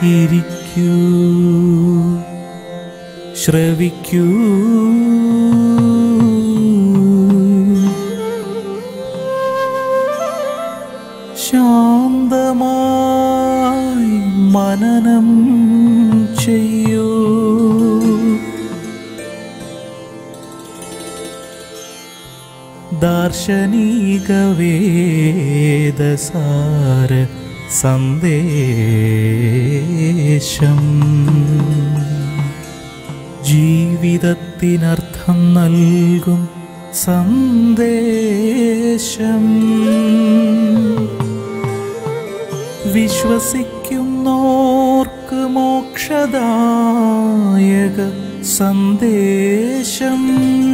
ഇരിക്കൂ ശ്രവിക്കൂ ശാന്തമായി മനനം ചെയ്യൂ ദാർശനിക വേദസാര സന്ദേശം ജീവിതത്തിനർത്ഥം നൽകും സന്ദേശം വിശ്വസിക്കുന്നോർക്ക് മോക്ഷദായക സന്ദേശം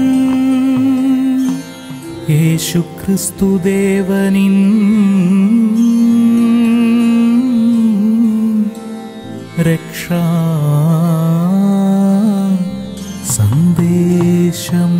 യേശുക്രിസ്തുദേവനിൻ രക്ഷാ സന്ദേശം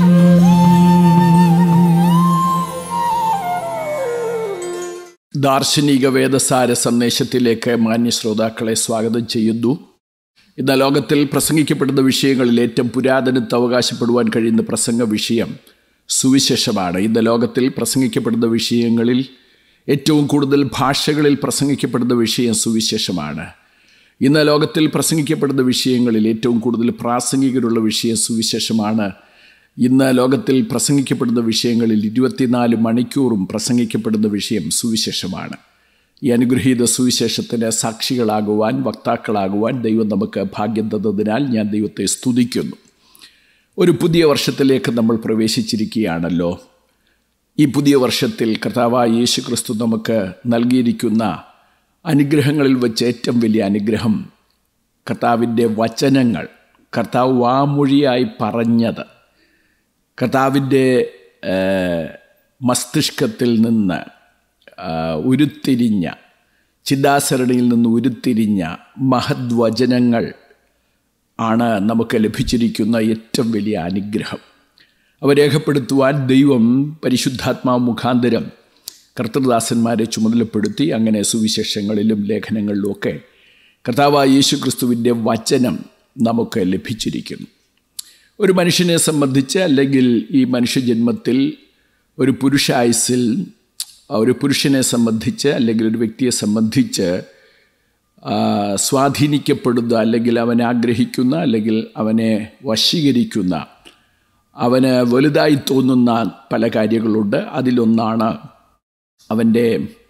ദാർശനിക വേദസാര സന്ദേശത്തിലേക്ക് മാന്യ ശ്രോതാക്കളെ സ്വാഗതം ചെയ്യുന്നു ഇന്ന് ലോകത്തിൽ പ്രസംഗിക്കപ്പെടുന്ന വിഷയങ്ങളിൽ ഏറ്റവും പുരാതനത്ത് അവകാശപ്പെടുവാൻ കഴിയുന്ന പ്രസംഗ വിഷയം സുവിശേഷമാണ് ഇന്ന് ലോകത്തിൽ പ്രസംഗിക്കപ്പെടുന്ന വിഷയങ്ങളിൽ ഏറ്റവും കൂടുതൽ ഭാഷകളിൽ പ്രസംഗിക്കപ്പെടുന്ന വിഷയം സുവിശേഷമാണ് ഇന്ന് ലോകത്തിൽ പ്രസംഗിക്കപ്പെടുന്ന വിഷയങ്ങളിൽ ഏറ്റവും കൂടുതൽ പ്രാസംഗികരുള്ള വിഷയം സുവിശേഷമാണ് ഇന്ന് ലോകത്തിൽ പ്രസംഗിക്കപ്പെടുന്ന വിഷയങ്ങളിൽ ഇരുപത്തിനാല് മണിക്കൂറും പ്രസംഗിക്കപ്പെടുന്ന വിഷയം സുവിശേഷമാണ് ഈ അനുഗ്രഹീത സുവിശേഷത്തിന് സാക്ഷികളാകുവാൻ വക്താക്കളാകുവാൻ ദൈവം നമുക്ക് ഭാഗ്യം തന്നതിനാൽ ഞാൻ ദൈവത്തെ സ്തുതിക്കുന്നു ഒരു പുതിയ വർഷത്തിലേക്ക് നമ്മൾ പ്രവേശിച്ചിരിക്കുകയാണല്ലോ ഈ പുതിയ വർഷത്തിൽ കർത്താവായ യേശു ക്രിസ്തു നമുക്ക് നൽകിയിരിക്കുന്ന അനുഗ്രഹങ്ങളിൽ വെച്ച് ഏറ്റവും വലിയ അനുഗ്രഹം കർത്താവിൻ്റെ വചനങ്ങൾ കർത്താവ് വാമൊഴിയായി പറഞ്ഞത് കർത്താവിൻ്റെ മസ്തിഷ്കത്തിൽ നിന്ന് ഉരുത്തിരിഞ്ഞ ചിന്താസരണിയിൽ നിന്ന് ഉരുത്തിരിഞ്ഞ മഹദ്വചനങ്ങൾ ആണ് നമുക്ക് ലഭിച്ചിരിക്കുന്ന ഏറ്റവും വലിയ അനുഗ്രഹം അവ രേഖപ്പെടുത്തുവാൻ ദൈവം പരിശുദ്ധാത്മാവ് മുഖാന്തരം കർത്തൃദാസന്മാരെ ചുമതലപ്പെടുത്തി അങ്ങനെ സുവിശേഷങ്ങളിലും ലേഖനങ്ങളിലുമൊക്കെ കർത്താവായ യേശു ക്രിസ്തുവിൻ്റെ വചനം നമുക്ക് ലഭിച്ചിരിക്കുന്നു ഒരു മനുഷ്യനെ സംബന്ധിച്ച് അല്ലെങ്കിൽ ഈ മനുഷ്യജന്മത്തിൽ ഒരു പുരുഷായുസിൽ ഒരു പുരുഷനെ സംബന്ധിച്ച് അല്ലെങ്കിൽ ഒരു വ്യക്തിയെ സംബന്ധിച്ച് സ്വാധീനിക്കപ്പെടുന്ന അല്ലെങ്കിൽ അവനെ ആഗ്രഹിക്കുന്ന അല്ലെങ്കിൽ അവനെ വശീകരിക്കുന്ന അവന് വലുതായി തോന്നുന്ന പല കാര്യങ്ങളുണ്ട് അതിലൊന്നാണ് അവൻ്റെ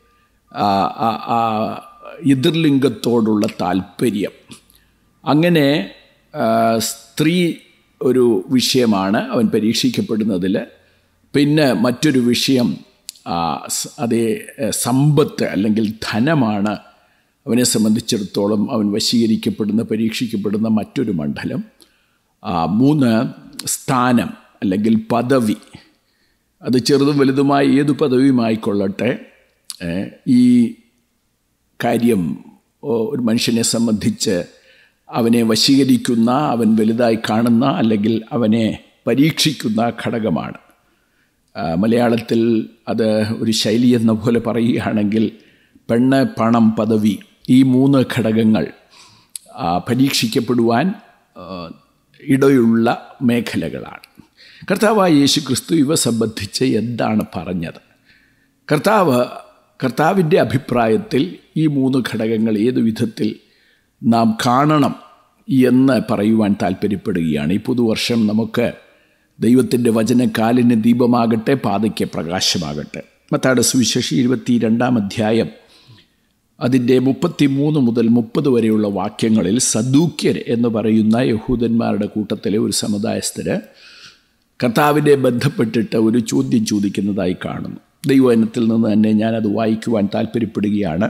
എതിർലിംഗത്തോടുള്ള താല്പര്യം അങ്ങനെ സ്ത്രീ ഒരു വിഷയമാണ് അവൻ പരീക്ഷിക്കപ്പെടുന്നതിൽ പിന്നെ മറ്റൊരു വിഷയം അതേ സമ്പത്ത് അല്ലെങ്കിൽ ധനമാണ് അവനെ സംബന്ധിച്ചിടത്തോളം അവൻ വശീകരിക്കപ്പെടുന്ന പരീക്ഷിക്കപ്പെടുന്ന മറ്റൊരു മണ്ഡലം മൂന്ന് സ്ഥാനം അല്ലെങ്കിൽ പദവി അത് ചെറുതും വലുതുമായ ഏതു പദവിയുമായിക്കൊള്ളട്ടെ ഈ കാര്യം ഒരു മനുഷ്യനെ സംബന്ധിച്ച് അവനെ വശീകരിക്കുന്ന അവൻ വലുതായി കാണുന്ന അല്ലെങ്കിൽ അവനെ പരീക്ഷിക്കുന്ന ഘടകമാണ് മലയാളത്തിൽ അത് ഒരു ശൈലി എന്ന പോലെ പറയുകയാണെങ്കിൽ പെണ്ണ് പണം പദവി ഈ മൂന്ന് ഘടകങ്ങൾ പരീക്ഷിക്കപ്പെടുവാൻ ഇടയുള്ള മേഖലകളാണ് കർത്താവായ യേശു ക്രിസ്തു ഇവ സംബന്ധിച്ച് എന്താണ് പറഞ്ഞത് കർത്താവ് കർത്താവിൻ്റെ അഭിപ്രായത്തിൽ ഈ മൂന്ന് ഘടകങ്ങൾ ഏതു വിധത്തിൽ നാം കാണണം എന്ന് പറയുവാൻ താല്പര്യപ്പെടുകയാണ് ഈ പുതുവർഷം നമുക്ക് ദൈവത്തിൻ്റെ വചന കാലിന് ദീപമാകട്ടെ പാതയ്ക്ക് പ്രകാശമാകട്ടെ മത്താട് സുവിശേഷി ഇരുപത്തി രണ്ടാം അധ്യായം അതിൻ്റെ മുപ്പത്തി മൂന്ന് മുതൽ മുപ്പത് വരെയുള്ള വാക്യങ്ങളിൽ സദൂക്യർ എന്ന് പറയുന്ന യഹൂദന്മാരുടെ കൂട്ടത്തിലെ ഒരു സമുദായസ്ഥര് കർത്താവിനെ ബന്ധപ്പെട്ടിട്ട് ഒരു ചോദ്യം ചോദിക്കുന്നതായി കാണുന്നു ദൈവവചനത്തിൽ നിന്ന് തന്നെ ഞാനത് വായിക്കുവാൻ താല്പര്യപ്പെടുകയാണ്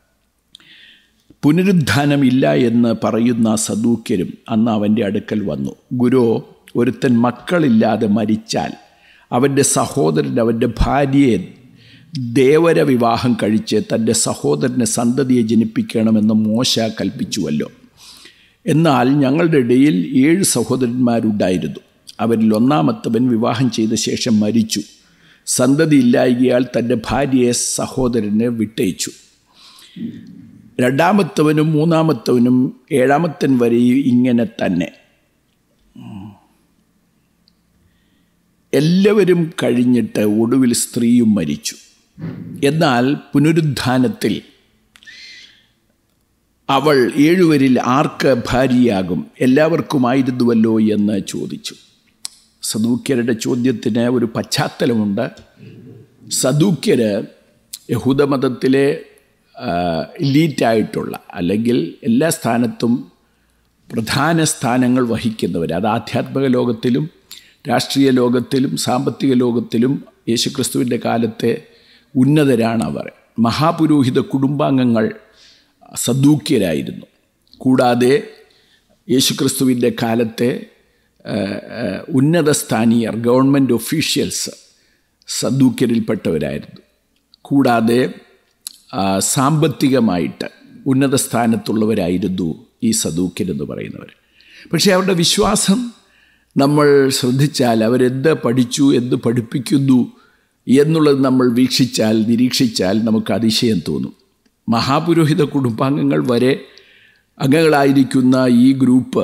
പുനരുദ്ധാനമില്ല എന്ന് പറയുന്ന സദൂക്യരും അന്ന് അവൻ്റെ അടുക്കൽ വന്നു ഗുരു ഒരുത്തൻ മക്കളില്ലാതെ മരിച്ചാൽ അവൻ്റെ സഹോദരൻ അവൻ്റെ ഭാര്യയെ ദേവര വിവാഹം കഴിച്ച് തൻ്റെ സഹോദരനെ സന്തതിയെ ജനിപ്പിക്കണമെന്ന് മോശ കൽപ്പിച്ചുവല്ലോ എന്നാൽ ഞങ്ങളുടെ ഇടയിൽ ഏഴ് സഹോദരന്മാരുണ്ടായിരുന്നു അവരിൽ ഒന്നാമത്തവൻ വിവാഹം ചെയ്ത ശേഷം മരിച്ചു സന്തതി ഇല്ലായകയാൽ തൻ്റെ ഭാര്യയെ സഹോദരനെ വിട്ടയച്ചു രണ്ടാമത്തവനും മൂന്നാമത്തവനും ഏഴാമത്തൻ വരെയും ഇങ്ങനെ തന്നെ എല്ലാവരും കഴിഞ്ഞിട്ട് ഒടുവിൽ സ്ത്രീയും മരിച്ചു എന്നാൽ പുനരുദ്ധാനത്തിൽ അവൾ ഏഴുവരിൽ ആർക്ക് ഭാര്യയാകും എല്ലാവർക്കുമായിരുന്നുവല്ലോ എന്ന് ചോദിച്ചു സദൂക്യരുടെ ചോദ്യത്തിന് ഒരു പശ്ചാത്തലമുണ്ട് സദൂക്യര് യഹൂദമതത്തിലെ ലീറ്റായിട്ടുള്ള അല്ലെങ്കിൽ എല്ലാ സ്ഥാനത്തും പ്രധാന സ്ഥാനങ്ങൾ വഹിക്കുന്നവർ അത് ആധ്യാത്മിക ലോകത്തിലും രാഷ്ട്രീയ ലോകത്തിലും സാമ്പത്തിക ലോകത്തിലും യേശുക്രിസ്തുവിൻ്റെ കാലത്തെ ഉന്നതരാണ് അവർ മഹാപുരോഹിത കുടുംബാംഗങ്ങൾ സദൂക്യരായിരുന്നു കൂടാതെ യേശുക്രിസ്തുവിൻ്റെ കാലത്തെ ഉന്നത സ്ഥാനീയർ ഗവൺമെൻറ് ഒഫീഷ്യൽസ് സദൂക്യരിൽപ്പെട്ടവരായിരുന്നു കൂടാതെ സാമ്പത്തികമായിട്ട് ഉന്നത സ്ഥാനത്തുള്ളവരായിരുന്നു ഈ സദൂക്യരെന്ന് പറയുന്നവർ പക്ഷേ അവരുടെ വിശ്വാസം നമ്മൾ ശ്രദ്ധിച്ചാൽ അവരെന്ത് പഠിച്ചു എന്ത് പഠിപ്പിക്കുന്നു എന്നുള്ളത് നമ്മൾ വീക്ഷിച്ചാൽ നിരീക്ഷിച്ചാൽ നമുക്ക് അതിശയം തോന്നും മഹാപുരോഹിത കുടുംബാംഗങ്ങൾ വരെ അംഗങ്ങളായിരിക്കുന്ന ഈ ഗ്രൂപ്പ്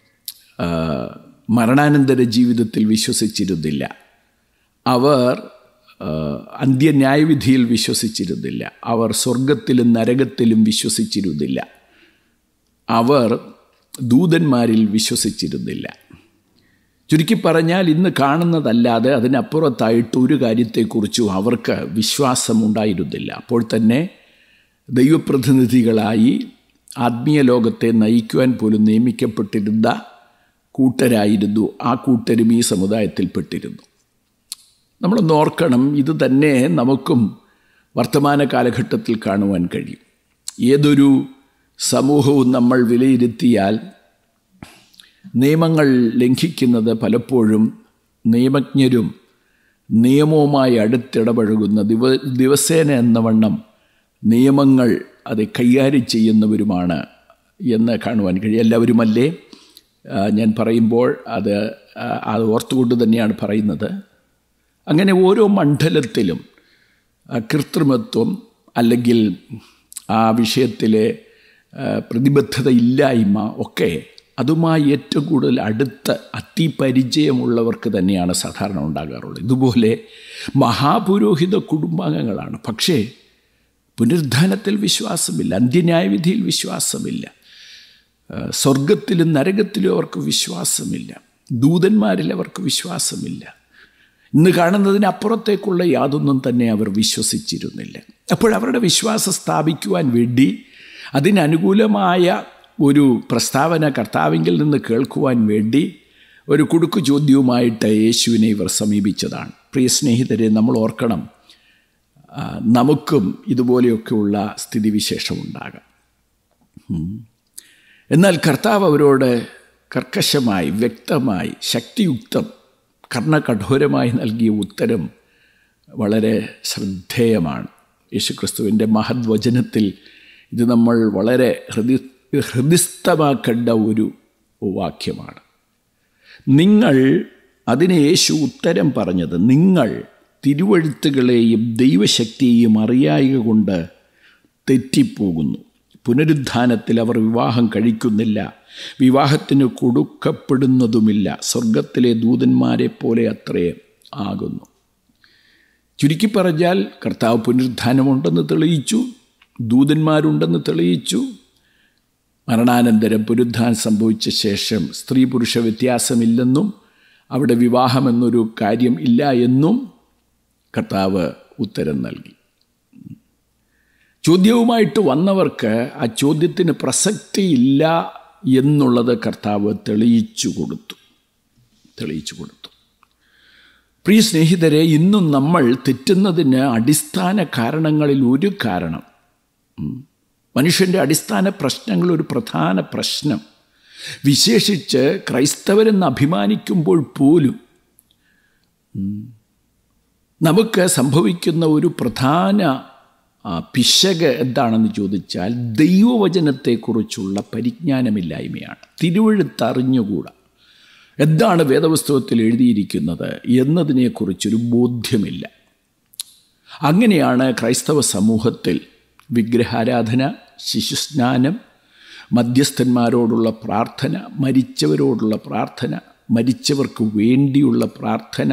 മരണാനന്തര ജീവിതത്തിൽ വിശ്വസിച്ചിരുന്നില്ല അവർ അന്ത്യന്യായവിധിയിൽ വിശ്വസിച്ചിരുന്നില്ല അവർ സ്വർഗത്തിലും നരകത്തിലും വിശ്വസിച്ചിരുന്നില്ല അവർ ദൂതന്മാരിൽ വിശ്വസിച്ചിരുന്നില്ല ചുരുക്കി പറഞ്ഞാൽ ഇന്ന് കാണുന്നതല്ലാതെ അതിനപ്പുറത്തായിട്ട് ഒരു കാര്യത്തെക്കുറിച്ചും അവർക്ക് വിശ്വാസമുണ്ടായിരുന്നില്ല അപ്പോൾ തന്നെ ദൈവപ്രതിനിധികളായി ആത്മീയ ലോകത്തെ നയിക്കുവാൻ പോലും നിയമിക്കപ്പെട്ടിരുന്ന കൂട്ടരായിരുന്നു ആ കൂട്ടരും ഈ സമുദായത്തിൽപ്പെട്ടിരുന്നു നമ്മളൊന്ന് ഓർക്കണം ഇത് തന്നെ നമുക്കും വർത്തമാന കാലഘട്ടത്തിൽ കാണുവാൻ കഴിയും ഏതൊരു സമൂഹവും നമ്മൾ വിലയിരുത്തിയാൽ നിയമങ്ങൾ ലംഘിക്കുന്നത് പലപ്പോഴും നിയമജ്ഞരും നിയമവുമായി അടുത്തിടപഴകുന്ന ദിവ ദിവസേന എന്ന വണ്ണം നിയമങ്ങൾ അത് കൈകാര്യം ചെയ്യുന്നവരുമാണ് എന്ന് കാണുവാൻ കഴിയും എല്ലാവരുമല്ലേ ഞാൻ പറയുമ്പോൾ അത് അത് ഓർത്തുകൊണ്ട് തന്നെയാണ് പറയുന്നത് അങ്ങനെ ഓരോ മണ്ഡലത്തിലും കൃത്രിമത്വം അല്ലെങ്കിൽ ആ വിഷയത്തിലെ പ്രതിബദ്ധത ഇല്ലായ്മ ഒക്കെ അതുമായി ഏറ്റവും കൂടുതൽ അടുത്ത് അതിപരിചയമുള്ളവർക്ക് തന്നെയാണ് സാധാരണ ഉണ്ടാകാറുള്ളത് ഇതുപോലെ മഹാപുരോഹിത കുടുംബാംഗങ്ങളാണ് പക്ഷേ പുനരുദ്ധാനത്തിൽ വിശ്വാസമില്ല അന്ത്യന്യായവിധിയിൽ വിശ്വാസമില്ല സ്വർഗത്തിലും നരകത്തിലും അവർക്ക് വിശ്വാസമില്ല ദൂതന്മാരിൽ അവർക്ക് വിശ്വാസമില്ല ഇന്ന് കാണുന്നതിനപ്പുറത്തേക്കുള്ള യാതൊന്നും തന്നെ അവർ വിശ്വസിച്ചിരുന്നില്ല അപ്പോൾ അവരുടെ വിശ്വാസം സ്ഥാപിക്കുവാൻ വേണ്ടി അതിനനുകൂലമായ ഒരു പ്രസ്താവന കർത്താവിങ്കിൽ നിന്ന് കേൾക്കുവാൻ വേണ്ടി ഒരു കുടുക്കു ചോദ്യവുമായിട്ട് യേശുവിനെ ഇവർ സമീപിച്ചതാണ് പ്രിയ സ്നേഹിതരെ നമ്മൾ ഓർക്കണം നമുക്കും ഇതുപോലെയൊക്കെയുള്ള സ്ഥിതിവിശേഷമുണ്ടാകാം എന്നാൽ കർത്താവ് അവരോട് കർക്കശമായി വ്യക്തമായി ശക്തിയുക്തം കർണകഠോരമായി നൽകിയ ഉത്തരം വളരെ ശ്രദ്ധേയമാണ് യേശുക്രിസ്തുവിൻ്റെ മഹദ്വചനത്തിൽ ഇത് നമ്മൾ വളരെ ഹൃദയ ഹൃദിസ്ഥമാക്കേണ്ട ഒരു വാക്യമാണ് നിങ്ങൾ അതിന് യേശു ഉത്തരം പറഞ്ഞത് നിങ്ങൾ തിരുവഴുത്തുകളെയും ദൈവശക്തിയെയും അറിയായക കൊണ്ട് തെറ്റിപ്പോകുന്നു പുനരുദ്ധാനത്തിൽ അവർ വിവാഹം കഴിക്കുന്നില്ല വിവാഹത്തിന് കൊടുക്കപ്പെടുന്നതുമില്ല സ്വർഗത്തിലെ ദൂതന്മാരെ പോലെ അത്രേ ആകുന്നു ചുരുക്കി പറഞ്ഞാൽ കർത്താവ് പുനരുദ്ധാനമുണ്ടെന്ന് തെളിയിച്ചു ദൂതന്മാരുണ്ടെന്ന് തെളിയിച്ചു മരണാനന്തരം പുനരുദ്ധാനം സംഭവിച്ച ശേഷം സ്ത്രീ പുരുഷ വ്യത്യാസമില്ലെന്നും അവിടെ വിവാഹമെന്നൊരു കാര്യം ഇല്ല എന്നും കർത്താവ് ഉത്തരം നൽകി ചോദ്യവുമായിട്ട് വന്നവർക്ക് ആ ചോദ്യത്തിന് പ്രസക്തിയില്ല എന്നുള്ളത് കർത്താവ് തെളിയിച്ചു കൊടുത്തു തെളിയിച്ചു കൊടുത്തു പ്രിയ സ്നേഹിതരെ ഇന്നും നമ്മൾ തെറ്റുന്നതിന് അടിസ്ഥാന കാരണങ്ങളിൽ ഒരു കാരണം മനുഷ്യൻ്റെ അടിസ്ഥാന പ്രശ്നങ്ങൾ ഒരു പ്രധാന പ്രശ്നം വിശേഷിച്ച് ക്രൈസ്തവരെന്ന് അഭിമാനിക്കുമ്പോൾ പോലും നമുക്ക് സംഭവിക്കുന്ന ഒരു പ്രധാന പിശക് എന്താണെന്ന് ചോദിച്ചാൽ ദൈവവചനത്തെക്കുറിച്ചുള്ള പരിജ്ഞാനമില്ലായ്മയാണ് തിരുവഴുത്തറിഞ്ഞുകൂടാ എന്താണ് വേദപുസ്തകത്തിൽ എഴുതിയിരിക്കുന്നത് എന്നതിനെക്കുറിച്ചൊരു ബോധ്യമില്ല അങ്ങനെയാണ് ക്രൈസ്തവ സമൂഹത്തിൽ വിഗ്രഹാരാധന ശിശുസ്നാനം മധ്യസ്ഥന്മാരോടുള്ള പ്രാർത്ഥന മരിച്ചവരോടുള്ള പ്രാർത്ഥന മരിച്ചവർക്ക് വേണ്ടിയുള്ള പ്രാർത്ഥന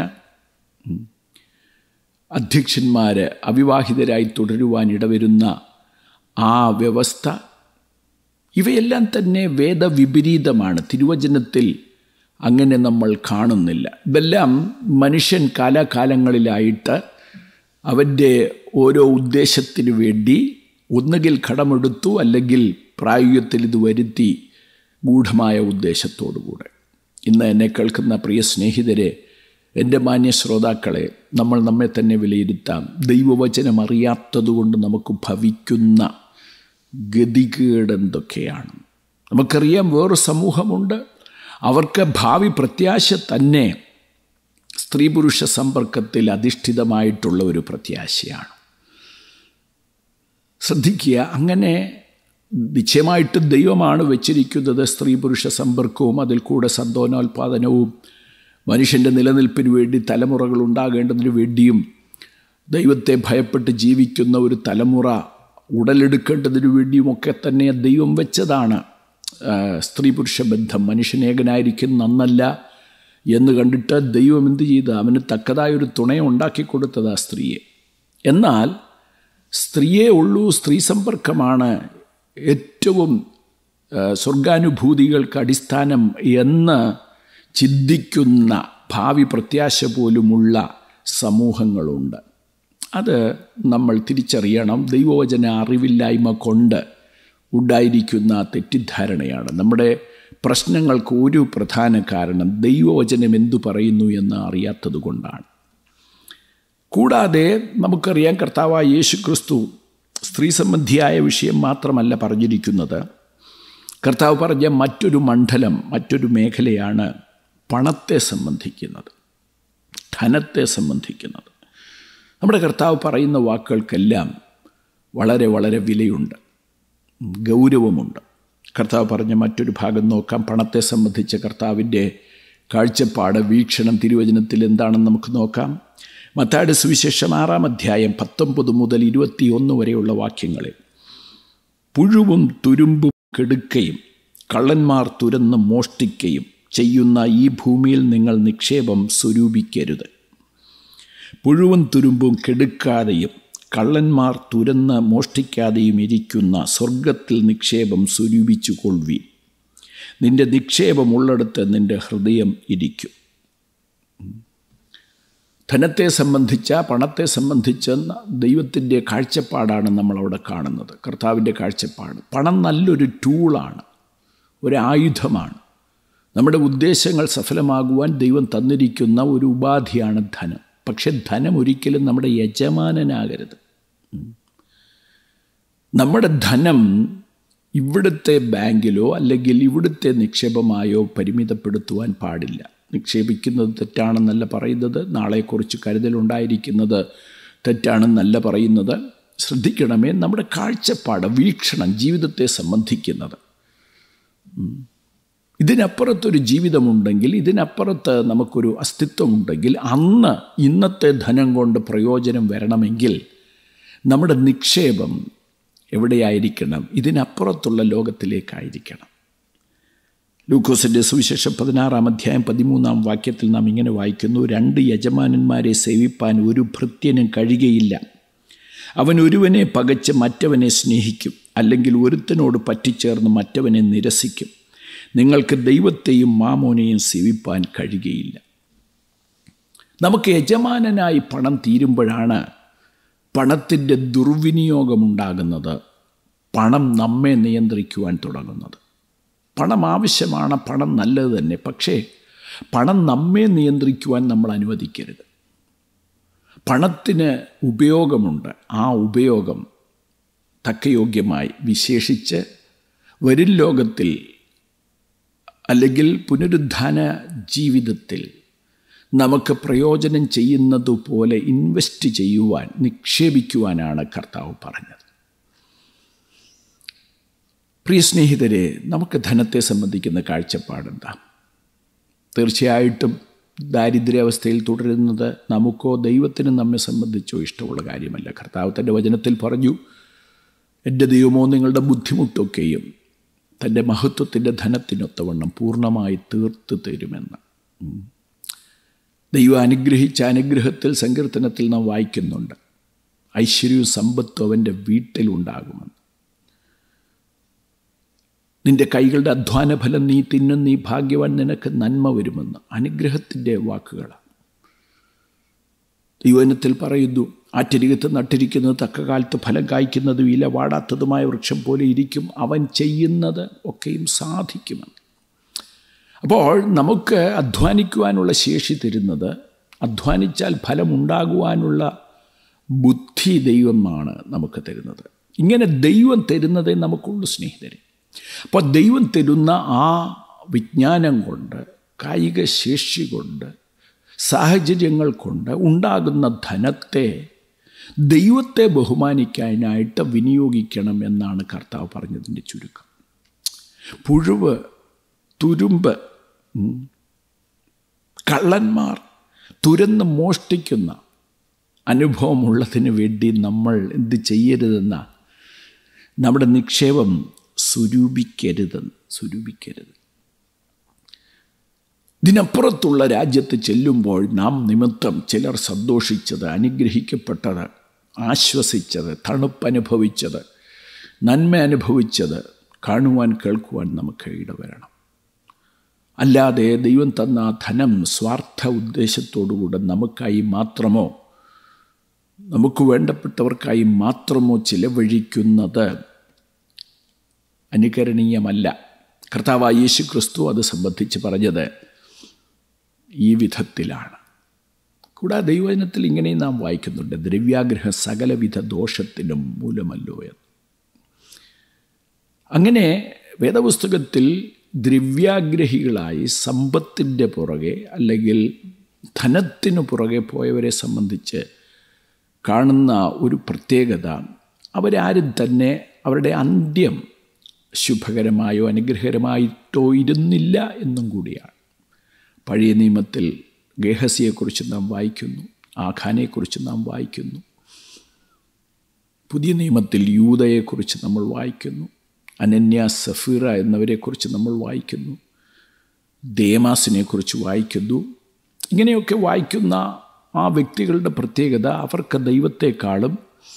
അധ്യക്ഷന്മാർ അവിവാഹിതരായി തുടരുവാൻ ഇടവരുന്ന ആ വ്യവസ്ഥ ഇവയെല്ലാം തന്നെ വേദവിപരീതമാണ് തിരുവചനത്തിൽ അങ്ങനെ നമ്മൾ കാണുന്നില്ല ഇതെല്ലാം മനുഷ്യൻ കാലാകാലങ്ങളിലായിട്ട് അവൻ്റെ ഓരോ ഉദ്ദേശത്തിന് വേണ്ടി ഒന്നുകിൽ കടമെടുത്തു അല്ലെങ്കിൽ പ്രായോഗികത്തിൽ ഇത് വരുത്തി ഗൂഢമായ ഉദ്ദേശത്തോടുകൂടെ ഇന്ന് എന്നെ കേൾക്കുന്ന പ്രിയ സ്നേഹിതരെ എൻ്റെ മാന്യ ശ്രോതാക്കളെ നമ്മൾ നമ്മെ തന്നെ വിലയിരുത്താം ദൈവവചനം അറിയാത്തതുകൊണ്ട് നമുക്ക് ഭവിക്കുന്ന ഗതികേട് എന്തൊക്കെയാണ് നമുക്കറിയാം വേറൊരു സമൂഹമുണ്ട് അവർക്ക് ഭാവി പ്രത്യാശ തന്നെ സ്ത്രീ പുരുഷ സമ്പർക്കത്തിൽ അധിഷ്ഠിതമായിട്ടുള്ള ഒരു പ്രത്യാശയാണ് ശ്രദ്ധിക്കുക അങ്ങനെ നിശ്ചയമായിട്ട് ദൈവമാണ് വെച്ചിരിക്കുന്നത് സ്ത്രീ പുരുഷ സമ്പർക്കവും അതിൽ കൂടെ സന്തോനോൽപാദനവും മനുഷ്യൻ്റെ നിലനിൽപ്പിന് വേണ്ടി തലമുറകൾ ഉണ്ടാകേണ്ടതിന് വേണ്ടിയും ദൈവത്തെ ഭയപ്പെട്ട് ജീവിക്കുന്ന ഒരു തലമുറ ഉടലെടുക്കേണ്ടതിനു വേണ്ടിയുമൊക്കെ തന്നെ ദൈവം വെച്ചതാണ് സ്ത്രീ പുരുഷ ബന്ധം മനുഷ്യനേകനായിരിക്കും നന്നല്ല എന്ന് കണ്ടിട്ട് ദൈവം എന്ത് ചെയ്ത് അവന് തക്കതായൊരു തുണയെ ഉണ്ടാക്കി കൊടുത്തത് ആ സ്ത്രീയെ എന്നാൽ സ്ത്രീയേ ഉള്ളൂ സ്ത്രീ സമ്പർക്കമാണ് ഏറ്റവും സ്വർഗാനുഭൂതികൾക്ക് അടിസ്ഥാനം എന്ന് ചിന്തിക്കുന്ന ഭാവി പ്രത്യാശ പോലുമുള്ള സമൂഹങ്ങളുണ്ട് അത് നമ്മൾ തിരിച്ചറിയണം ദൈവവചന അറിവില്ലായ്മ കൊണ്ട് ഉണ്ടായിരിക്കുന്ന തെറ്റിദ്ധാരണയാണ് നമ്മുടെ പ്രശ്നങ്ങൾക്ക് ഒരു പ്രധാന കാരണം ദൈവവചനം എന്തു പറയുന്നു എന്ന് അറിയാത്തത് കൊണ്ടാണ് കൂടാതെ നമുക്കറിയാം കർത്താവായ യേശു ക്രിസ്തു സ്ത്രീ സംബന്ധിയായ വിഷയം മാത്രമല്ല പറഞ്ഞിരിക്കുന്നത് കർത്താവ് പറഞ്ഞ മറ്റൊരു മണ്ഡലം മറ്റൊരു മേഖലയാണ് പണത്തെ സംബന്ധിക്കുന്നത് ധനത്തെ സംബന്ധിക്കുന്നത് നമ്മുടെ കർത്താവ് പറയുന്ന വാക്കുകൾക്കെല്ലാം വളരെ വളരെ വിലയുണ്ട് ഗൗരവമുണ്ട് കർത്താവ് പറഞ്ഞ മറ്റൊരു ഭാഗം നോക്കാം പണത്തെ സംബന്ധിച്ച കർത്താവിൻ്റെ കാഴ്ചപ്പാട് വീക്ഷണം തിരുവചനത്തിൽ എന്താണെന്ന് നമുക്ക് നോക്കാം മത്താട് സുവിശേഷം ആറാം അധ്യായം പത്തൊമ്പത് മുതൽ ഇരുപത്തിയൊന്ന് വരെയുള്ള വാക്യങ്ങളിൽ പുഴുവും തുരുമ്പും കെടുക്കയും കള്ളന്മാർ തുരന്ന് മോഷ്ടിക്കുകയും ചെയ്യുന്ന ഈ ഭൂമിയിൽ നിങ്ങൾ നിക്ഷേപം സ്വരൂപിക്കരുത് പുഴുവും തുരുമ്പും കെടുക്കാതെയും കള്ളന്മാർ തുരന്ന് മോഷ്ടിക്കാതെയും ഇരിക്കുന്ന സ്വർഗത്തിൽ നിക്ഷേപം സ്വരൂപിച്ചു കൊള്ളുവീൻ നിന്റെ നിക്ഷേപമുള്ളിടത്ത് നിന്റെ ഹൃദയം ഇരിക്കും ധനത്തെ സംബന്ധിച്ച പണത്തെ സംബന്ധിച്ച ദൈവത്തിൻ്റെ കാഴ്ചപ്പാടാണ് നമ്മളവിടെ കാണുന്നത് കർത്താവിൻ്റെ കാഴ്ചപ്പാട് പണം നല്ലൊരു ടൂളാണ് ഒരു ആയുധമാണ് നമ്മുടെ ഉദ്ദേശങ്ങൾ സഫലമാകുവാൻ ദൈവം തന്നിരിക്കുന്ന ഒരു ഉപാധിയാണ് ധനം പക്ഷെ ധനം ഒരിക്കലും നമ്മുടെ യജമാനനാകരുത് നമ്മുടെ ധനം ഇവിടുത്തെ ബാങ്കിലോ അല്ലെങ്കിൽ ഇവിടുത്തെ നിക്ഷേപമായോ പരിമിതപ്പെടുത്തുവാൻ പാടില്ല നിക്ഷേപിക്കുന്നത് തെറ്റാണെന്നല്ല പറയുന്നത് നാളെക്കുറിച്ച് കരുതലുണ്ടായിരിക്കുന്നത് തെറ്റാണെന്നല്ല പറയുന്നത് ശ്രദ്ധിക്കണമേ നമ്മുടെ കാഴ്ചപ്പാട് വീക്ഷണം ജീവിതത്തെ സംബന്ധിക്കുന്നത് ഇതിനപ്പുറത്തൊരു ജീവിതമുണ്ടെങ്കിൽ ഇതിനപ്പുറത്ത് നമുക്കൊരു അസ്തിത്വമുണ്ടെങ്കിൽ അന്ന് ഇന്നത്തെ ധനം കൊണ്ട് പ്രയോജനം വരണമെങ്കിൽ നമ്മുടെ നിക്ഷേപം എവിടെയായിരിക്കണം ഇതിനപ്പുറത്തുള്ള ലോകത്തിലേക്കായിരിക്കണം ലൂക്കോസിൻ്റെ സുവിശേഷം പതിനാറാം അധ്യായം പതിമൂന്നാം വാക്യത്തിൽ നാം ഇങ്ങനെ വായിക്കുന്നു രണ്ട് യജമാനന്മാരെ സേവിപ്പാൻ ഒരു ഭൃത്യനും കഴിയുകയില്ല അവൻ ഒരുവനെ പകച്ച് മറ്റവനെ സ്നേഹിക്കും അല്ലെങ്കിൽ ഒരുത്തനോട് പറ്റിച്ചേർന്ന് മറ്റവനെ നിരസിക്കും നിങ്ങൾക്ക് ദൈവത്തെയും മാമോനെയും സേവിപ്പാൻ കഴിയുകയില്ല നമുക്ക് യജമാനനായി പണം തീരുമ്പോഴാണ് പണത്തിൻ്റെ ദുർവിനിയോഗമുണ്ടാകുന്നത് പണം നമ്മെ നിയന്ത്രിക്കുവാൻ തുടങ്ങുന്നത് പണം ആവശ്യമാണ് പണം നല്ലത് തന്നെ പക്ഷേ പണം നമ്മെ നിയന്ത്രിക്കുവാൻ നമ്മൾ അനുവദിക്കരുത് പണത്തിന് ഉപയോഗമുണ്ട് ആ ഉപയോഗം തക്കയോഗ്യമായി വിശേഷിച്ച് വരും ലോകത്തിൽ അല്ലെങ്കിൽ പുനരുദ്ധാന ജീവിതത്തിൽ നമുക്ക് പ്രയോജനം ചെയ്യുന്നതുപോലെ ഇൻവെസ്റ്റ് ചെയ്യുവാൻ നിക്ഷേപിക്കുവാനാണ് കർത്താവ് പറഞ്ഞത് പ്രിയ സ്നേഹിതരെ നമുക്ക് ധനത്തെ സംബന്ധിക്കുന്ന കാഴ്ചപ്പാടെന്താ തീർച്ചയായിട്ടും ദാരിദ്ര്യാവസ്ഥയിൽ തുടരുന്നത് നമുക്കോ ദൈവത്തിനും നമ്മെ സംബന്ധിച്ചോ ഇഷ്ടമുള്ള കാര്യമല്ല കർത്താവ് തൻ്റെ വചനത്തിൽ പറഞ്ഞു എൻ്റെ ദൈവമോ നിങ്ങളുടെ ബുദ്ധിമുട്ടൊക്കെയും തൻ്റെ മഹത്വത്തിൻ്റെ ധനത്തിനൊത്തവണ്ണം പൂർണ്ണമായി തീർത്ത് തരുമെന്ന് ഉം. ദൈവം അനുഗ്രഹിച്ച അനുഗ്രഹത്തിൽ സങ്കീർത്തനത്തിൽ നാം വായിക്കുന്നുണ്ട് ഐശ്വര്യവും സമ്പത്തും അവൻ്റെ വീട്ടിലുണ്ടാകുമെന്ന് നിന്റെ കൈകളുടെ അധ്വാന ഫലം നീ തിന്നും നീ ഭാഗ്യവാൻ നിനക്ക് നന്മ വരുമെന്ന് അനുഗ്രഹത്തിൻ്റെ വാക്കുകളാണ് യുവനത്തിൽ പറയുന്നു ആറ്റരികത്ത് നട്ടിരിക്കുന്നത് തക്ക കാലത്ത് ഫലം കായ്ക്കുന്നതും ഇല വാടാത്തതുമായ വൃക്ഷം പോലെ ഇരിക്കും അവൻ ചെയ്യുന്നത് ഒക്കെയും സാധിക്കുമെന്ന് അപ്പോൾ നമുക്ക് അധ്വാനിക്കുവാനുള്ള ശേഷി തരുന്നത് അധ്വാനിച്ചാൽ ഫലമുണ്ടാകുവാനുള്ള ബുദ്ധി ദൈവമാണ് നമുക്ക് തരുന്നത് ഇങ്ങനെ ദൈവം തരുന്നതേ നമുക്കുള്ളൂ സ്നേഹിതരെ അപ്പോൾ ദൈവം തരുന്ന ആ വിജ്ഞാനം കൊണ്ട് കായിക ശേഷി കൊണ്ട് സാഹചര്യങ്ങൾ കൊണ്ട് ഉണ്ടാകുന്ന ധനത്തെ ദൈവത്തെ ബഹുമാനിക്കാനായിട്ട് വിനിയോഗിക്കണം എന്നാണ് കർത്താവ് പറഞ്ഞതിൻ്റെ ചുരുക്കം പുഴുവ് തുരുമ്പ് ഉം, കള്ളന്മാർ തുരന്ന് മോഷ്ടിക്കുന്ന അനുഭവമുള്ളതിന് വേണ്ടി നമ്മൾ എന്ത് ചെയ്യരുതെന്ന നമ്മുടെ നിക്ഷേപം സ്വരൂപിക്കരുതെന്ന് സ്വരൂപിക്കരുത് ഇതിനപ്പുറത്തുള്ള രാജ്യത്ത് ചെല്ലുമ്പോൾ നാം നിമിത്തം ചിലർ സന്തോഷിച്ചത് അനുഗ്രഹിക്കപ്പെട്ടത് ആശ്വസിച്ചത് തണുപ്പനുഭവിച്ചത് നന്മ അനുഭവിച്ചത് കാണുവാൻ കേൾക്കുവാൻ നമുക്ക് ഇടവരണം അല്ലാതെ ദൈവം തന്ന ആ ധനം സ്വാർത്ഥ ഉദ്ദേശത്തോടുകൂടെ നമുക്കായി മാത്രമോ നമുക്ക് വേണ്ടപ്പെട്ടവർക്കായി മാത്രമോ ചിലവഴിക്കുന്നത് അനുകരണീയമല്ല കർത്താവായ യേശു ക്രിസ്തു അത് സംബന്ധിച്ച് പറഞ്ഞത് ഈ വിധത്തിലാണ് കൂടാതെ ദൈവജനത്തിൽ ഇങ്ങനെയും നാം വായിക്കുന്നുണ്ട് ദ്രവ്യാഗ്രഹം സകലവിധ ദോഷത്തിനും മൂലമല്ലോ എന്ന് അങ്ങനെ വേദപുസ്തകത്തിൽ ദ്രവ്യാഗ്രഹികളായി സമ്പത്തിൻ്റെ പുറകെ അല്ലെങ്കിൽ ധനത്തിനു പുറകെ പോയവരെ സംബന്ധിച്ച് കാണുന്ന ഒരു പ്രത്യേകത അവരാരും തന്നെ അവരുടെ അന്ത്യം ശുഭകരമായോ അനുഗ്രഹകരമായിട്ടോ ഇരുന്നില്ല എന്നും കൂടിയാണ് പഴയ നിയമത്തിൽ ഗേഹസിയെക്കുറിച്ച് നാം വായിക്കുന്നു ആഖാനെക്കുറിച്ച് നാം വായിക്കുന്നു പുതിയ നിയമത്തിൽ യൂതയെക്കുറിച്ച് നമ്മൾ വായിക്കുന്നു അനന്യ സഫീറ എന്നവരെക്കുറിച്ച് നമ്മൾ വായിക്കുന്നു ദേമാസിനെക്കുറിച്ച് വായിക്കുന്നു ഇങ്ങനെയൊക്കെ വായിക്കുന്ന ആ വ്യക്തികളുടെ പ്രത്യേകത അവർക്ക് ദൈവത്തെക്കാളും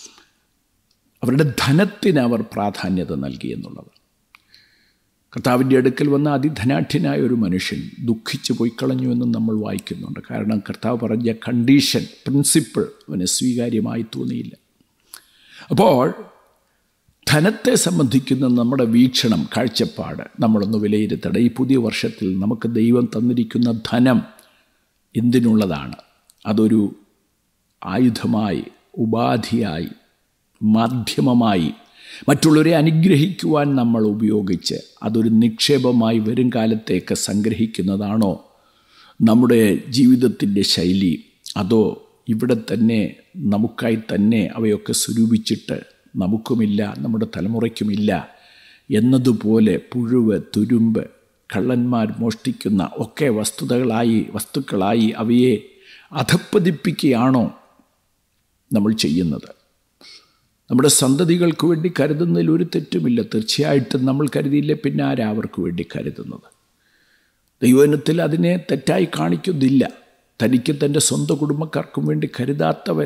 അവരുടെ ധനത്തിന് അവർ പ്രാധാന്യത നൽകി എന്നുള്ളത് കർത്താവിൻ്റെ അടുക്കൽ വന്ന അതിധനാഠ്യനായ ഒരു മനുഷ്യൻ ദുഃഖിച്ച് പോയി കളഞ്ഞു എന്നും നമ്മൾ വായിക്കുന്നുണ്ട് കാരണം കർത്താവ് പറഞ്ഞ കണ്ടീഷൻ പ്രിൻസിപ്പിൾ അവന് സ്വീകാര്യമായി തോന്നിയില്ല അപ്പോൾ ധനത്തെ സംബന്ധിക്കുന്ന നമ്മുടെ വീക്ഷണം കാഴ്ചപ്പാട് നമ്മളൊന്ന് വിലയിരുത്തണം ഈ പുതിയ വർഷത്തിൽ നമുക്ക് ദൈവം തന്നിരിക്കുന്ന ധനം എന്തിനുള്ളതാണ് അതൊരു ആയുധമായി ഉപാധിയായി മാധ്യമമായി മറ്റുള്ളവരെ അനുഗ്രഹിക്കുവാൻ നമ്മൾ ഉപയോഗിച്ച് അതൊരു നിക്ഷേപമായി വരും കാലത്തേക്ക് സംഗ്രഹിക്കുന്നതാണോ നമ്മുടെ ജീവിതത്തിൻ്റെ ശൈലി അതോ ഇവിടെ തന്നെ നമുക്കായി തന്നെ അവയൊക്കെ സ്വരൂപിച്ചിട്ട് നമുക്കുമില്ല നമ്മുടെ തലമുറയ്ക്കുമില്ല എന്നതുപോലെ പുഴുവ് തുരുമ്പ് കള്ളന്മാർ മോഷ്ടിക്കുന്ന ഒക്കെ വസ്തുതകളായി വസ്തുക്കളായി അവയെ അധപ്പതിപ്പിക്കുകയാണോ നമ്മൾ ചെയ്യുന്നത് നമ്മുടെ സന്തതികൾക്ക് വേണ്ടി കരുതുന്നതിൽ ഒരു തെറ്റുമില്ല തീർച്ചയായിട്ടും നമ്മൾ കരുതിയില്ല പിന്നെ ആരാ അവർക്ക് വേണ്ടി കരുതുന്നത് ദൈവനത്തിൽ അതിനെ തെറ്റായി കാണിക്കുന്നില്ല തനിക്ക് തൻ്റെ സ്വന്തം കുടുംബക്കാർക്കും വേണ്ടി കരുതാത്തവൻ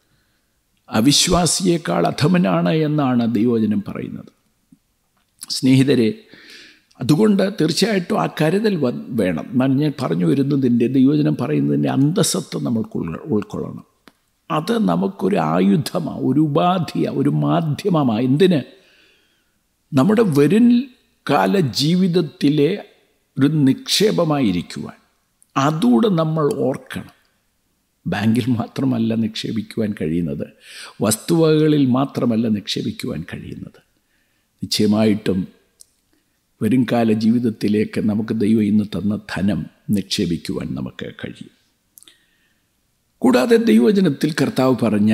അവിശ്വാസിയേക്കാൾ അധമനാണ് എന്നാണ് ദൈവജനം പറയുന്നത് സ്നേഹിതരെ അതുകൊണ്ട് തീർച്ചയായിട്ടും ആ കരുതൽ വേണം ഞാൻ പറഞ്ഞു വരുന്നതിൻ്റെ ദൈവജനം പറയുന്നതിൻ്റെ അന്തസത്വം നമ്മൾക്ക് ഉൾക്കൊള്ളണം അത് നമുക്കൊരു ആയുധമാണ് ഒരു ഉപാധിയാണ് ഒരു മാധ്യമമാണ് എന്തിന് നമ്മുടെ വരും കാല ജീവിതത്തിലെ ഒരു നിക്ഷേപമായിരിക്കുവാൻ അതുകൂടെ നമ്മൾ ഓർക്കണം ബാങ്കിൽ മാത്രമല്ല നിക്ഷേപിക്കുവാൻ കഴിയുന്നത് വസ്തുവകകളിൽ മാത്രമല്ല നിക്ഷേപിക്കുവാൻ കഴിയുന്നത് നിശ്ചയമായിട്ടും വരുംകാല ജീവിതത്തിലേക്ക് നമുക്ക് ദൈവം ഇന്ന് തന്ന ധനം നിക്ഷേപിക്കുവാൻ നമുക്ക് കഴിയും കൂടാതെ ദൈവവചനത്തിൽ കർത്താവ് പറഞ്ഞ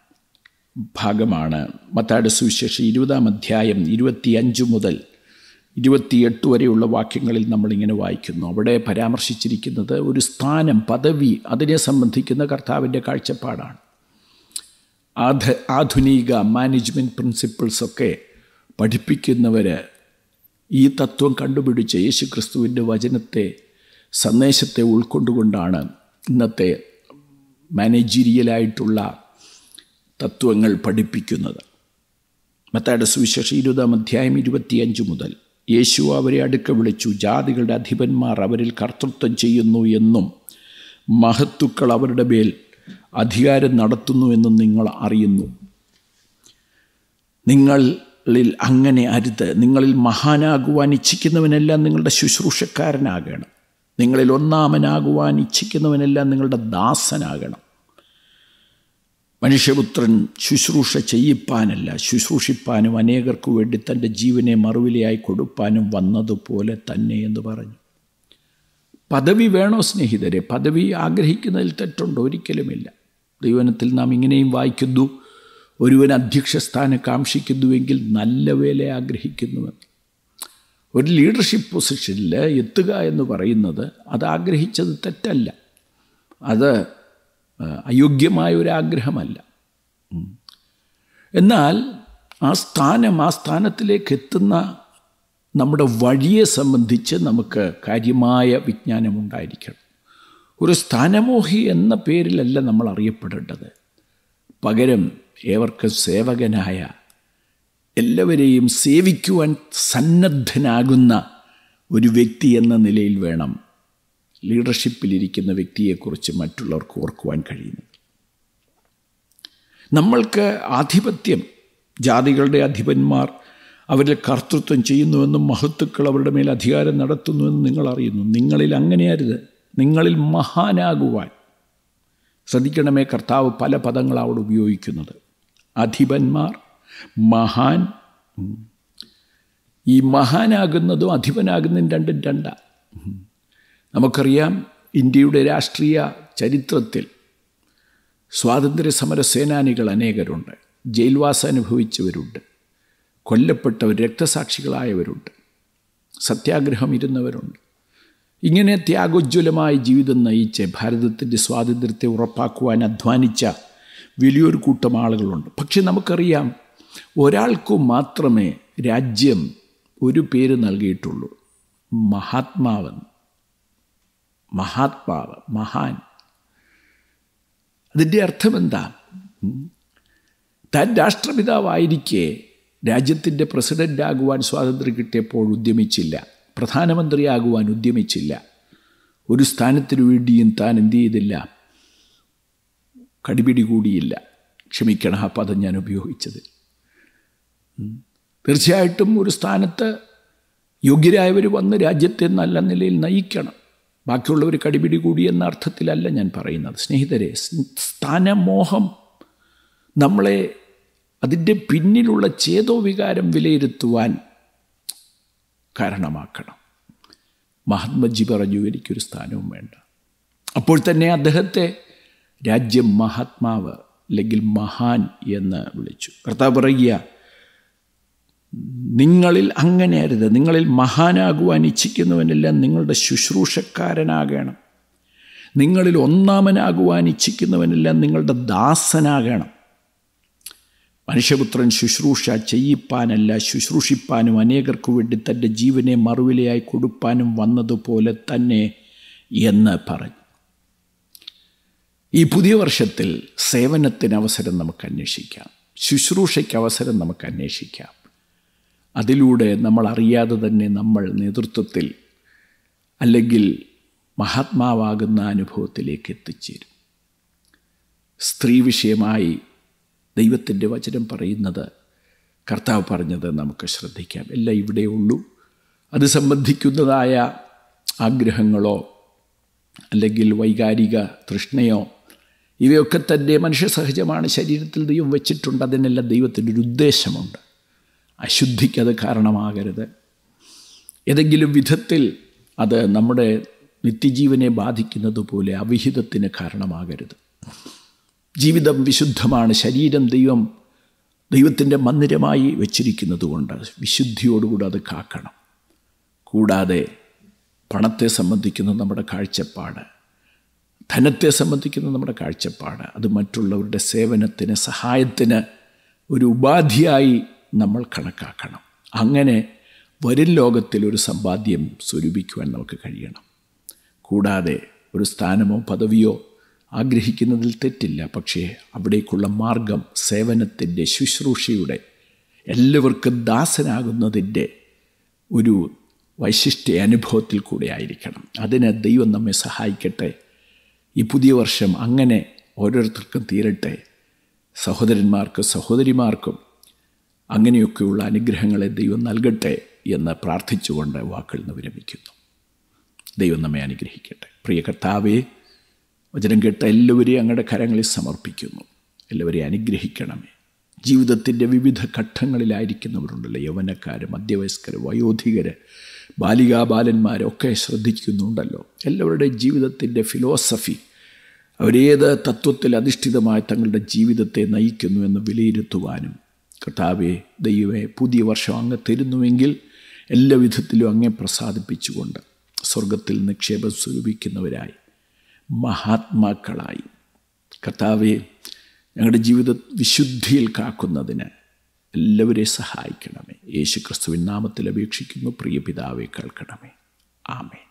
ഭാഗമാണ് മത്തായുടെ സുവിശേഷം ഇരുപതാം അധ്യായം ഇരുപത്തിയഞ്ച് മുതൽ ഇരുപത്തിയെട്ട് വരെയുള്ള വാക്യങ്ങളിൽ നമ്മളിങ്ങനെ വായിക്കുന്നു അവിടെ പരാമർശിച്ചിരിക്കുന്നത് ഒരു സ്ഥാനം പദവി അതിനെ സംബന്ധിക്കുന്ന കർത്താവിൻ്റെ കാഴ്ചപ്പാടാണ് ആധ ആധുനിക മാനേജ്മെൻറ്റ് പ്രിൻസിപ്പിൾസൊക്കെ പഠിപ്പിക്കുന്നവർ ഈ തത്വം കണ്ടുപിടിച്ച് യേശു ക്രിസ്തുവിൻ്റെ വചനത്തെ സന്ദേശത്തെ ഉൾക്കൊണ്ടുകൊണ്ടാണ് ഇന്നത്തെ മാനേജീരിയലായിട്ടുള്ള തത്വങ്ങൾ പഠിപ്പിക്കുന്നത് മത്തായുടെ സുവിശേഷം ഇരുപതാം അധ്യായം ഇരുപത്തിയഞ്ച് മുതൽ യേശു അവരെ അടുക്ക വിളിച്ചു ജാതികളുടെ അധിപന്മാർ അവരിൽ കർത്തൃത്വം ചെയ്യുന്നു എന്നും മഹത്തുക്കൾ അവരുടെ മേൽ അധികാരം നടത്തുന്നുവെന്നും നിങ്ങൾ അറിയുന്നു നിങ്ങളിൽ അങ്ങനെ അരുത് നിങ്ങളിൽ മഹാനാകുവാൻ ഇച്ഛിക്കുന്നവനെല്ലാം നിങ്ങളുടെ ശുശ്രൂഷക്കാരനാകണം നിങ്ങളിൽ ഒന്നാമനാകുവാൻ ഇച്ഛിക്കുന്നവനെല്ലാം നിങ്ങളുടെ ദാസനാകണം മനുഷ്യപുത്രൻ ശുശ്രൂഷ ചെയ്യിപ്പാനല്ല ശുശ്രൂഷിപ്പാനും അനേകർക്കു വേണ്ടി തൻ്റെ ജീവനെ മറുവിലയായി കൊടുപ്പാനും വന്നതുപോലെ തന്നെ എന്ന് പറഞ്ഞു പദവി വേണോ സ്നേഹിതരെ പദവി ആഗ്രഹിക്കുന്നതിൽ തെറ്റുണ്ടോ ഒരിക്കലുമില്ല ദൈവനത്തിൽ നാം ഇങ്ങനെയും വായിക്കുന്നു ഒരുവൻ അധ്യക്ഷ സ്ഥാനം കാക്ഷിക്കുന്നുവെങ്കിൽ നല്ല വേല ആഗ്രഹിക്കുന്നുവെന്ന് ഒരു ലീഡർഷിപ്പ് പൊസിഷനിൽ എത്തുക എന്ന് പറയുന്നത് അത് ആഗ്രഹിച്ചത് തെറ്റല്ല അത് അയോഗ്യമായ ഒരു ആഗ്രഹമല്ല എന്നാൽ ആ സ്ഥാനം ആ സ്ഥാനത്തിലേക്ക് എത്തുന്ന നമ്മുടെ വഴിയെ സംബന്ധിച്ച് നമുക്ക് കാര്യമായ വിജ്ഞാനമുണ്ടായിരിക്കണം ഒരു സ്ഥാനമോഹി എന്ന പേരിലല്ല നമ്മൾ അറിയപ്പെടേണ്ടത് പകരം ഏവർക്കും സേവകനായ എല്ലാവരെയും സേവിക്കുവാൻ സന്നദ്ധനാകുന്ന ഒരു വ്യക്തി എന്ന നിലയിൽ വേണം ലീഡർഷിപ്പിലിരിക്കുന്ന വ്യക്തിയെക്കുറിച്ച് മറ്റുള്ളവർക്ക് ഓർക്കുവാൻ കഴിയുന്നത് നമ്മൾക്ക് ആധിപത്യം ജാതികളുടെ അധിപന്മാർ അവരിൽ കർത്തൃത്വം ചെയ്യുന്നുവെന്നും മഹത്തുക്കൾ അവരുടെ മേൽ അധികാരം നടത്തുന്നുവെന്നും നിങ്ങൾ അറിയുന്നു നിങ്ങളിൽ അങ്ങനെയരുത് നിങ്ങളിൽ മഹാനാകുവാൻ ശ്രദ്ധിക്കണമേ കർത്താവ് പല പദങ്ങൾ അവിടെ ഉപയോഗിക്കുന്നത് അധിപന്മാർ മഹാൻ ഈ മഹാനാകുന്നതും അധിപനാകുന്നതും രണ്ടും രണ്ടാണ് നമുക്കറിയാം ഇന്ത്യയുടെ രാഷ്ട്രീയ ചരിത്രത്തിൽ സ്വാതന്ത്ര്യ സമര സേനാനികൾ അനേകരുണ്ട് ജയിൽവാസം അനുഭവിച്ചവരുണ്ട് കൊല്ലപ്പെട്ടവർ രക്തസാക്ഷികളായവരുണ്ട് സത്യാഗ്രഹം ഇരുന്നവരുണ്ട് ഇങ്ങനെ ത്യാഗോജ്വലമായ ജീവിതം നയിച്ച് ഭാരതത്തിൻ്റെ സ്വാതന്ത്ര്യത്തെ ഉറപ്പാക്കുവാൻ അധ്വാനിച്ച വലിയൊരു കൂട്ടം ആളുകളുണ്ട് പക്ഷെ നമുക്കറിയാം ഒരാൾക്കു മാത്രമേ രാജ്യം ഒരു പേര് നൽകിയിട്ടുള്ളൂ മഹാത്മാവെന്ന് മഹാത്മാവ് മഹാൻ അതിൻ്റെ അർത്ഥം എന്താ താൻ രാഷ്ട്രപിതാവായിരിക്കെ രാജ്യത്തിൻ്റെ പ്രസിഡൻ്റാകുവാൻ സ്വാതന്ത്ര്യം കിട്ടിയപ്പോൾ ഉദ്യമിച്ചില്ല പ്രധാനമന്ത്രിയാകുവാൻ ഉദ്യമിച്ചില്ല ഒരു സ്ഥാനത്തിനു വേണ്ടിയും താൻ എന്തു ചെയ്തില്ല കടിപിടി കൂടിയില്ല ക്ഷമിക്കണം ആ പദം ഞാൻ ഉപയോഗിച്ചത് തീർച്ചയായിട്ടും ഒരു സ്ഥാനത്ത് യോഗ്യരായവർ വന്ന് രാജ്യത്തെ നല്ല നിലയിൽ നയിക്കണം ബാക്കിയുള്ളവർ കടിപിടി കൂടി എന്ന അർത്ഥത്തിലല്ല ഞാൻ പറയുന്നത് സ്നേഹിതരെ സ്ഥാനമോഹം നമ്മളെ അതിൻ്റെ പിന്നിലുള്ള ചേതോവികാരം വിലയിരുത്തുവാൻ കാരണമാക്കണം മഹാത്മജി പറഞ്ഞു എനിക്കൊരു സ്ഥാനവും വേണ്ട അപ്പോൾ തന്നെ അദ്ദേഹത്തെ രാജ്യം മഹാത്മാവ് അല്ലെങ്കിൽ മഹാൻ എന്ന് വിളിച്ചു കർത്താവ് പറയുക നിങ്ങളിൽ അങ്ങനെ അരുത് നിങ്ങളിൽ മഹാനാകുവാൻ ഇച്ഛിക്കുന്നവനെല്ലാം നിങ്ങളുടെ ശുശ്രൂഷക്കാരനാകണം നിങ്ങളിൽ ഒന്നാമനാകുവാൻ ഇച്ഛിക്കുന്നവനെല്ലാം നിങ്ങളുടെ ദാസനാകണം മനുഷ്യപുത്രൻ ശുശ്രൂഷ ചെയ്യിപ്പാനല്ല ശുശ്രൂഷിപ്പാനും അനേകർക്കു വേണ്ടി തൻ്റെ ജീവനെ മറുവിലയായി കൊടുപ്പാനും വന്നതുപോലെ തന്നെ എന്ന് പറഞ്ഞു ഈ പുതിയ വർഷത്തിൽ സേവനത്തിന് അവസരം നമുക്ക് അന്വേഷിക്കാം ശുശ്രൂഷയ്ക്ക് അവസരം നമുക്ക് അന്വേഷിക്കാം അതിലൂടെ നമ്മൾ അറിയാതെ തന്നെ നമ്മൾ നേതൃത്വത്തിൽ അല്ലെങ്കിൽ മഹാത്മാവാകുന്ന അനുഭവത്തിലേക്ക് എത്തിച്ചേരും സ്ത്രീ വിഷയമായി ദൈവത്തിൻ്റെ വചനം പറയുന്നത് കർത്താവ് പറഞ്ഞത് നമുക്ക് ശ്രദ്ധിക്കാം എല്ലാം ഇവിടെ ഉള്ളൂ അത് സംബന്ധിക്കുന്നതായ ആഗ്രഹങ്ങളോ അല്ലെങ്കിൽ വൈകാരിക തൃഷ്ണയോ ഇവയൊക്കെ തന്നെ മനുഷ്യ സഹജമാണ് ശരീരത്തിൽ ദൈവം വെച്ചിട്ടുണ്ട് അതിനെല്ലാം ദൈവത്തിൻ്റെ ഒരു ഉദ്ദേശമുണ്ട് അശുദ്ധിക്കത് കാരണമാകരുത് ഏതെങ്കിലും വിധത്തിൽ അത് നമ്മുടെ നിത്യജീവനെ ബാധിക്കുന്നത് പോലെ അവിഹിതത്തിന് കാരണമാകരുത് ജീവിതം വിശുദ്ധമാണ് ശരീരം ദൈവം ദൈവത്തിൻ്റെ മന്ദിരമായി വച്ചിരിക്കുന്നത് കൊണ്ട് വിശുദ്ധിയോടുകൂടി അത് കാക്കണം കൂടാതെ പണത്തെ സംബന്ധിക്കുന്ന നമ്മുടെ കാഴ്ചപ്പാട് ധനത്തെ സംബന്ധിക്കുന്ന നമ്മുടെ കാഴ്ചപ്പാട് അത് മറ്റുള്ളവരുടെ സേവനത്തിന് സഹായത്തിന് ഒരു ഉപാധിയായി നമ്മൾ കണക്കാക്കണം അങ്ങനെ വരും ലോകത്തിൽ ഒരു സമ്പാദ്യം സ്വരൂപിക്കുവാൻ നമുക്ക് കഴിയണം കൂടാതെ ഒരു സ്ഥാനമോ പദവിയോ ആഗ്രഹിക്കുന്നതിൽ തെറ്റില്ല പക്ഷേ അവിടേക്കുള്ള മാർഗം സേവനത്തിൻ്റെ ശുശ്രൂഷയുടെ എല്ലാവർക്കും ദാസനാകുന്നതിൻ്റെ ഒരു വൈശിഷ്ട്യ അനുഭവത്തിൽ കൂടെ ആയിരിക്കണം അതിന് ദൈവം നമ്മെ സഹായിക്കട്ടെ ഈ പുതിയ വർഷം അങ്ങനെ ഓരോരുത്തർക്കും തീരട്ടെ സഹോദരന്മാർക്കും സഹോദരിമാർക്കും അങ്ങനെയൊക്കെയുള്ള അനുഗ്രഹങ്ങളെ ദൈവം നൽകട്ടെ എന്ന് പ്രാർത്ഥിച്ചുകൊണ്ട് വാക്കുകൾ നിന്ന് വിരമിക്കുന്നു ദൈവം നമ്മെ അനുഗ്രഹിക്കട്ടെ പ്രിയ കർത്താവേ വചനം കേട്ട എല്ലാവരെയും അങ്ങയുടെ കരങ്ങളിൽ സമർപ്പിക്കുന്നു എല്ലാവരെയും അനുഗ്രഹിക്കണമേ ജീവിതത്തിൻ്റെ വിവിധ ഘട്ടങ്ങളിലായിരിക്കുന്നവരുണ്ടല്ലോ യൗവനക്കാർ മധ്യവയസ്കർ വയോധികർ ബാലികാബാലന്മാരൊക്കെ ശ്രദ്ധിക്കുന്നുണ്ടല്ലോ എല്ലാവരുടെയും ജീവിതത്തിൻ്റെ ഫിലോസഫി അവരേത് തത്വത്തിൽ അധിഷ്ഠിതമായി തങ്ങളുടെ ജീവിതത്തെ നയിക്കുന്നു എന്ന് വിലയിരുത്തുവാനും കർത്താവെ ദൈവമേ പുതിയ വർഷം അങ്ങ് തരുന്നുവെങ്കിൽ എല്ലാ വിധത്തിലും അങ്ങേ പ്രസാദിപ്പിച്ചുകൊണ്ട് സ്വർഗത്തിൽ നിക്ഷേപം സ്വരൂപിക്കുന്നവരായി മഹാത്മാക്കളായി കർത്താവെ ഞങ്ങളുടെ ജീവിത വിശുദ്ധിയിൽ കാക്കുന്നതിന് എല്ലാവരെയും സഹായിക്കണമേ യേശു ക്രിസ്തുവിൻ നാമത്തിൽ അപേക്ഷിക്കുന്നു പ്രിയ പിതാവെ കേൾക്കണമേ ആമേ